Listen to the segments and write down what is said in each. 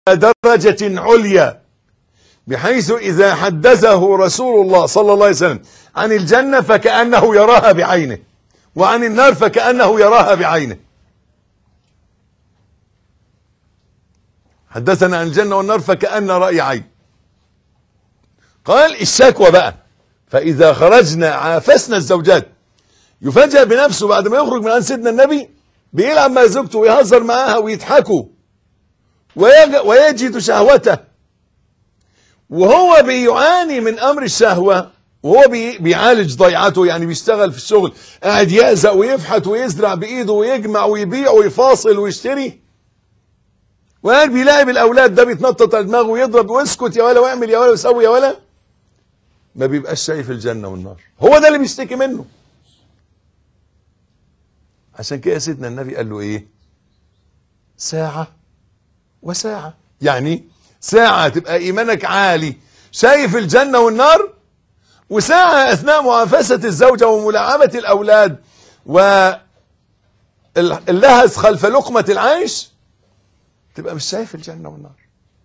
درجة عليا بحيث إذا حدثه رسول الله صلى الله عليه وسلم عن الجنة فكأنه يراها بعينه وعن النار فكأنه يراها بعينه حدثنا عن الجنة والنار فكأن رأي عين قال الشكوى بقى فإذا خرجنا عافسنا الزوجات يفاجأ بنفسه بعد ما يخرج من عند سيدنا النبي بيلعب مع زوجته ويهزر معاها ويضحكوا ويج- ويجد شهوته وهو بيعاني من امر الشهوه وهو بي بيعالج ضيعته يعني بيشتغل في الشغل قاعد يأزق ويفحت ويزرع بايده ويجمع ويبيع ويفاصل ويشتري وقاعد بيلاعب الاولاد ده بيتنطط على دماغه ويضرب واسكت يا ولا واعمل يا ولا وسوي يا ولا ما بيبقاش شايف الجنه والنار هو ده اللي بيشتكي منه عشان كده سيدنا النبي قال له ايه ساعه وساعة يعني ساعة تبقى إيمانك عالي شايف الجنة والنار وساعة أثناء معافسة الزوجة وملاعبة الأولاد واللهث خلف لقمة العيش تبقى مش شايف الجنة والنار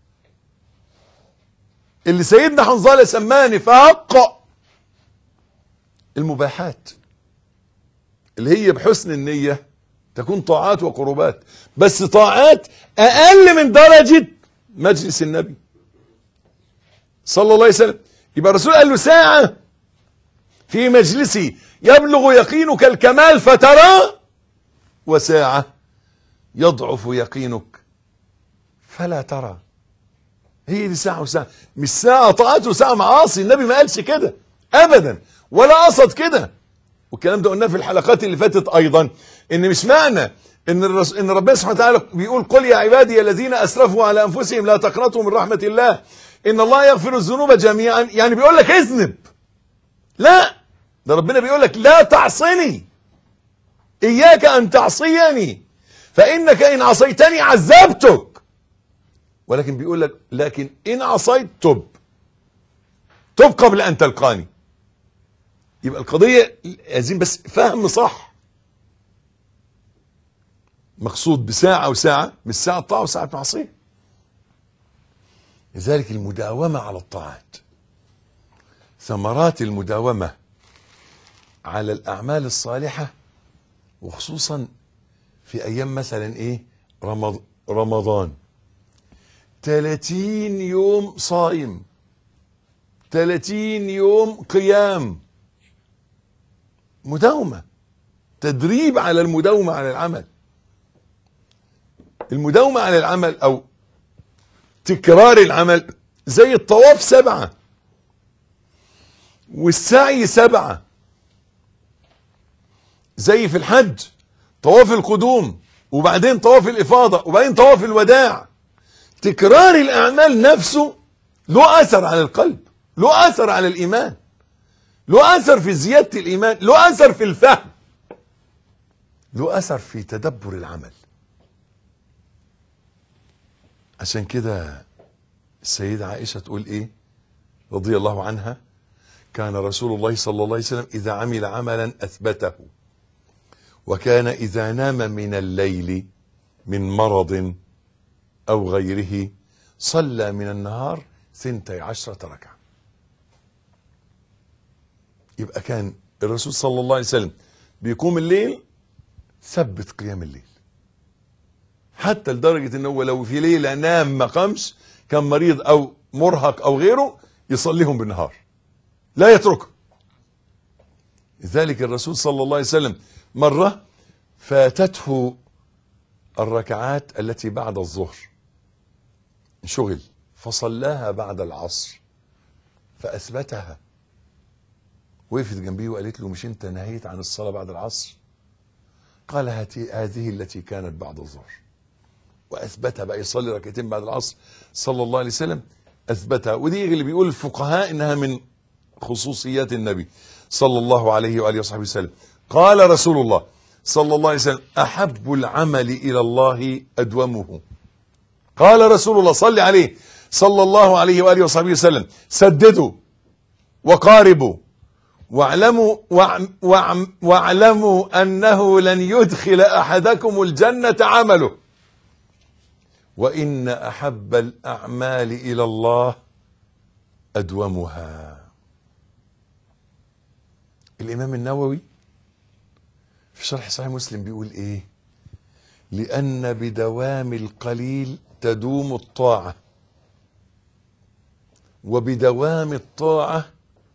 اللي سيدنا حنظلة سماه نفاق المباحات اللي هي بحسن النية تكون طاعات وقربات بس طاعات اقل من درجة مجلس النبي صلى الله عليه وسلم يبقى الرسول قال له ساعة في مجلسي يبلغ يقينك الكمال فترى وساعة يضعف يقينك فلا ترى هي دي ساعة وساعة مش ساعة طاعات وساعة معاصي النبي ما قالش كده ابدا ولا قصد كده والكلام ده قلناه في الحلقات اللي فاتت ايضا ان مش معنى ان الرس... ان ربنا سبحانه وتعالى بيقول قل يا عبادي الذين اسرفوا على انفسهم لا تقنطوا من رحمه الله ان الله يغفر الذنوب جميعا يعني بيقول لك اذنب لا ده ربنا بيقول لك لا تعصني اياك ان تعصيني فانك ان عصيتني عذبتك ولكن بيقول لك لكن ان عصيت تب تب قبل ان تلقاني يبقى القضية عايزين بس فهم صح مقصود بساعة وساعة مش ساعة طاعة وساعة معصية لذلك المداومة على الطاعات ثمرات المداومة على الأعمال الصالحة وخصوصا في أيام مثلا إيه رمض رمضان 30 يوم صايم 30 يوم قيام مداومة تدريب على المداومة على العمل المداومة على العمل أو تكرار العمل زي الطواف سبعة والسعي سبعة زي في الحج طواف القدوم وبعدين طواف الإفاضة وبعدين طواف الوداع تكرار الأعمال نفسه له أثر على القلب له أثر على الإيمان له أثر في زيادة الإيمان له أثر في الفهم له أثر في تدبر العمل عشان كده السيدة عائشة تقول إيه رضي الله عنها كان رسول الله صلى الله عليه وسلم إذا عمل عملا أثبته وكان إذا نام من الليل من مرض أو غيره صلى من النهار ثنتي عشرة ركعة يبقى كان الرسول صلى الله عليه وسلم بيقوم الليل ثبت قيام الليل حتى لدرجة ان هو لو في ليلة نام ما قامش كان مريض او مرهق او غيره يصليهم بالنهار لا يتركه لذلك الرسول صلى الله عليه وسلم مرة فاتته الركعات التي بعد الظهر شغل فصلاها بعد العصر فأثبتها وقفت جنبيه وقالت له مش انت نهيت عن الصلاة بعد العصر قال هاتي هذه التي كانت بعد الظهر واثبتها بقى يصلي ركعتين بعد العصر صلى الله عليه وسلم اثبتها ودي اللي بيقول الفقهاء انها من خصوصيات النبي صلى الله عليه واله وصحبه وسلم قال رسول الله صلى الله عليه وسلم احب العمل الى الله ادومه قال رسول الله صلى عليه صلى الله عليه واله وصحبه وسلم سددوا وقاربوا واعلموا واعم واعم واعلموا انه لن يدخل احدكم الجنه عمله وإن أحب الأعمال إلى الله أدومها الإمام النووي في شرح صحيح مسلم بيقول إيه لأن بدوام القليل تدوم الطاعة وبدوام الطاعة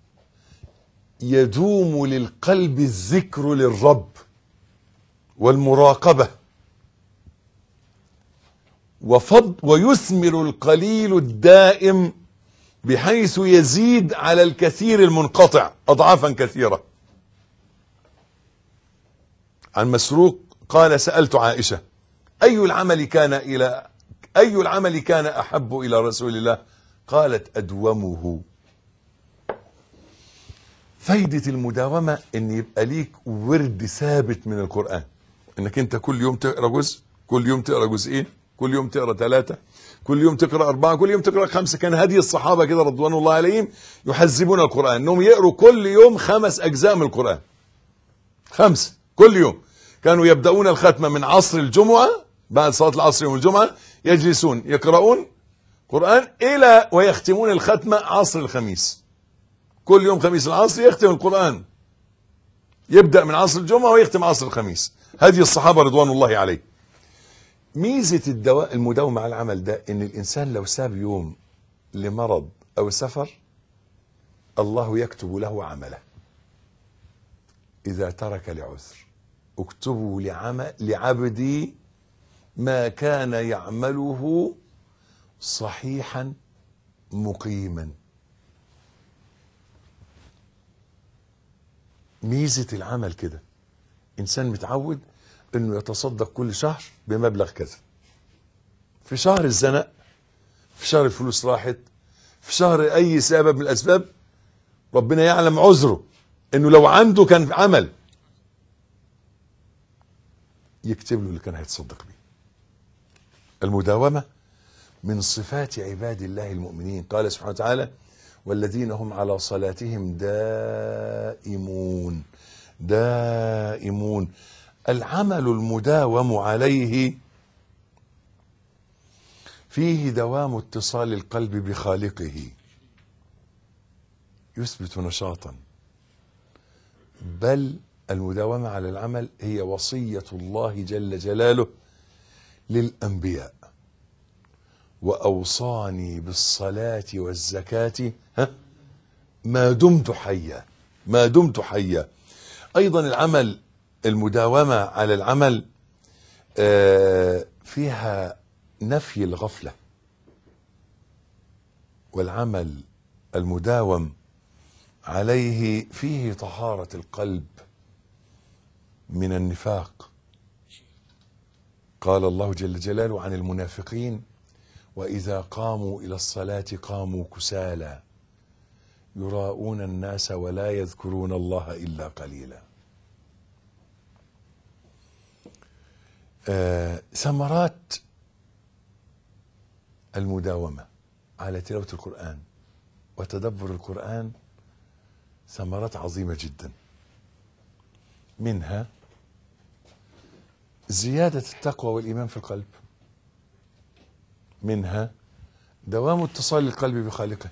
يدوم للقلب الذكر للرب والمراقبة وفض ويثمر القليل الدائم بحيث يزيد على الكثير المنقطع أضعافا كثيرة عن مسروق قال سألت عائشة أي العمل كان إلى أي العمل كان أحب إلى رسول الله قالت أدومه فايدة المداومة ان يبقى ليك ورد ثابت من القرآن انك انت كل يوم تقرأ جزء كل يوم تقرأ جزئين كل يوم تقرأ ثلاثة كل يوم تقرأ أربعة كل يوم تقرأ خمسة كان هدي الصحابة كده رضوان الله عليهم يحزبون القرآن انهم يقروا كل يوم خمس أجزاء من القرآن خمسة كل يوم كانوا يبدأون الختمة من عصر الجمعة بعد صلاة العصر يوم الجمعة يجلسون يقرؤون قرآن إلى ويختمون الختمة عصر الخميس كل يوم خميس العصر يختم القرآن يبدأ من عصر الجمعة ويختم عصر الخميس هذه الصحابة رضوان الله عليه ميزة الدواء المداومة على العمل ده ان الانسان لو ساب يوم لمرض او سفر الله يكتب له عمله اذا ترك لعذر اكتبوا لعمل لعبدي ما كان يعمله صحيحا مقيما ميزة العمل كده انسان متعود انه يتصدق كل شهر بمبلغ كذا في شهر الزنق في شهر الفلوس راحت في شهر اي سبب من الاسباب ربنا يعلم عذره انه لو عنده كان عمل يكتب له اللي كان هيتصدق بيه المداومة من صفات عباد الله المؤمنين قال سبحانه وتعالى والذين هم على صلاتهم دائمون دائمون العمل المداوم عليه فيه دوام اتصال القلب بخالقه يثبت نشاطا بل المداومة على العمل هي وصية الله جل جلاله للأنبياء وأوصاني بالصلاة والزكاة ها ما دمت حيا ما دمت حيا أيضا العمل المداومة على العمل آه، فيها نفي الغفلة والعمل المداوم عليه فيه طهارة القلب من النفاق قال الله جل جلاله عن المنافقين وإذا قاموا إلى الصلاة قاموا كسالى يراءون الناس ولا يذكرون الله إلا قليلا آه ثمرات المداومة على تلاوة القرآن وتدبر القرآن ثمرات عظيمة جدا منها زيادة التقوى والإيمان في القلب منها دوام اتصال القلب بخالقه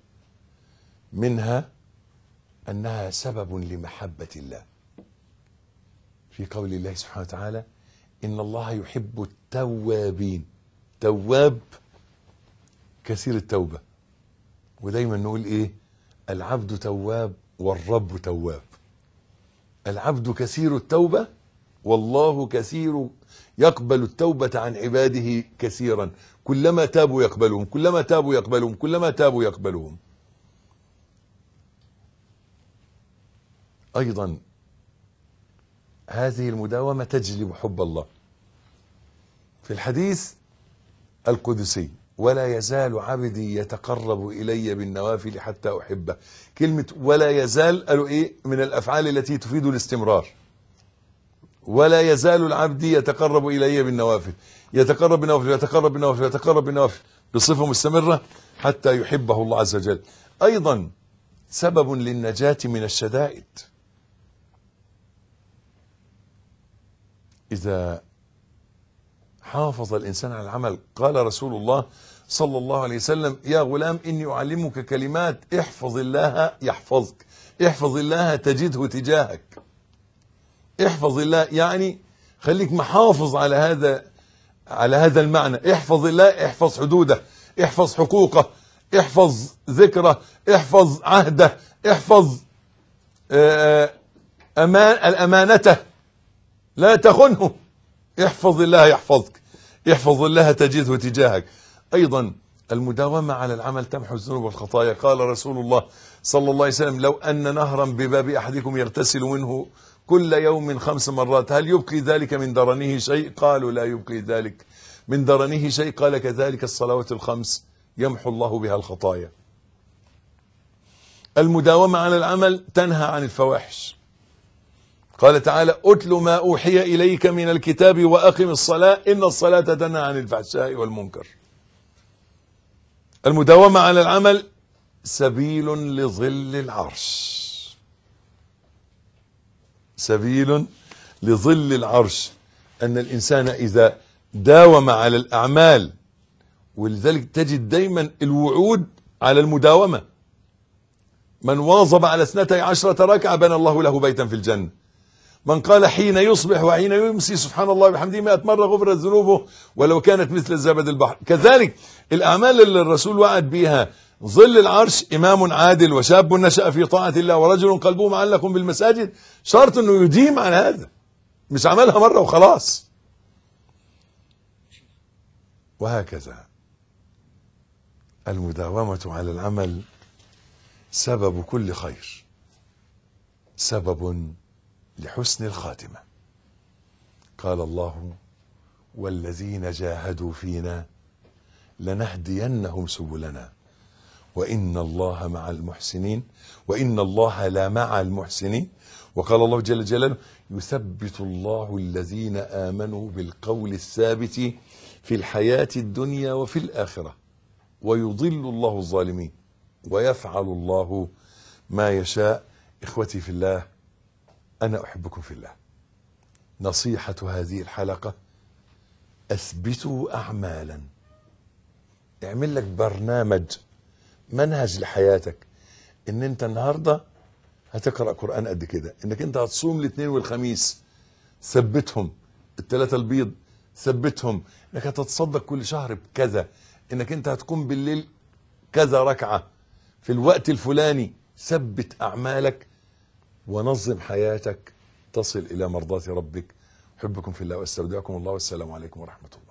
منها أنها سبب لمحبة الله في قول الله سبحانه وتعالى إن الله يحب التوابين تواب كثير التوبة ودايما نقول إيه العبد تواب والرب تواب العبد كثير التوبة والله كثير يقبل التوبة عن عباده كثيرا كلما تابوا يقبلهم كلما تابوا يقبلهم كلما تابوا يقبلهم أيضا هذه المداومة تجلب حب الله في الحديث القدسي ولا يزال عبدي يتقرب إلي بالنوافل حتى أحبه كلمة ولا يزال قالوا إيه من الأفعال التي تفيد الاستمرار ولا يزال العبد يتقرب إلي بالنوافل يتقرب بالنوافل يتقرب بالنوافل يتقرب بالنوافل بصفة مستمرة حتى يحبه الله عز وجل أيضا سبب للنجاة من الشدائد إذا حافظ الإنسان على العمل قال رسول الله صلى الله عليه وسلم يا غلام إني أعلمك كلمات احفظ الله يحفظك احفظ الله تجده تجاهك احفظ الله يعني خليك محافظ على هذا على هذا المعنى احفظ الله احفظ حدوده احفظ حقوقه احفظ ذكره احفظ عهده احفظ آه، أمان الأمانته لا تخنه احفظ الله يحفظك احفظ الله تجده تجاهك أيضا المداومة على العمل تمحو الذنوب والخطايا قال رسول الله صلى الله عليه وسلم لو أن نهرا بباب أحدكم يغتسل منه كل يوم خمس مرات هل يبقي ذلك من درنه شيء قالوا لا يبقي ذلك من درنه شيء قال كذلك الصلوات الخمس يمحو الله بها الخطايا المداومة على العمل تنهى عن الفواحش قال تعالى اتل ما أوحي إليك من الكتاب وأقم الصلاة إن الصلاة تنهى عن الفحشاء والمنكر المداومة على العمل سبيل لظل العرش سبيل لظل العرش أن الإنسان إذا داوم على الأعمال ولذلك تجد دايما الوعود على المداومة من واظب على اثنتي عشرة ركعة بنى الله له بيتا في الجنة من قال حين يصبح وحين يمسي سبحان الله وبحمده 100 مرة غفرت ذنوبه ولو كانت مثل زبد البحر كذلك الأعمال اللي الرسول وعد بها ظل العرش إمام عادل وشاب نشأ في طاعة الله ورجل قلبه معلق بالمساجد شرط أنه يديم على هذا مش عملها مرة وخلاص وهكذا المداومة على العمل سبب كل خير سبب لحسن الخاتمة قال الله والذين جاهدوا فينا لنهدينهم سبلنا وإن الله مع المحسنين وإن الله لا مع المحسنين وقال الله جل جلاله يثبت الله الذين آمنوا بالقول الثابت في الحياة الدنيا وفي الآخرة ويضل الله الظالمين ويفعل الله ما يشاء إخوتي في الله أنا أحبكم في الله نصيحة هذه الحلقة أثبتوا أعمالا اعمل لك برنامج منهج لحياتك ان انت النهاردة هتقرأ قرآن قد كده انك انت هتصوم الاثنين والخميس ثبتهم الثلاثة البيض ثبتهم انك هتتصدق كل شهر بكذا انك انت هتقوم بالليل كذا ركعة في الوقت الفلاني ثبت اعمالك ونظم حياتك تصل الى مرضاة ربك احبكم في الله واستودعكم الله والسلام عليكم ورحمة الله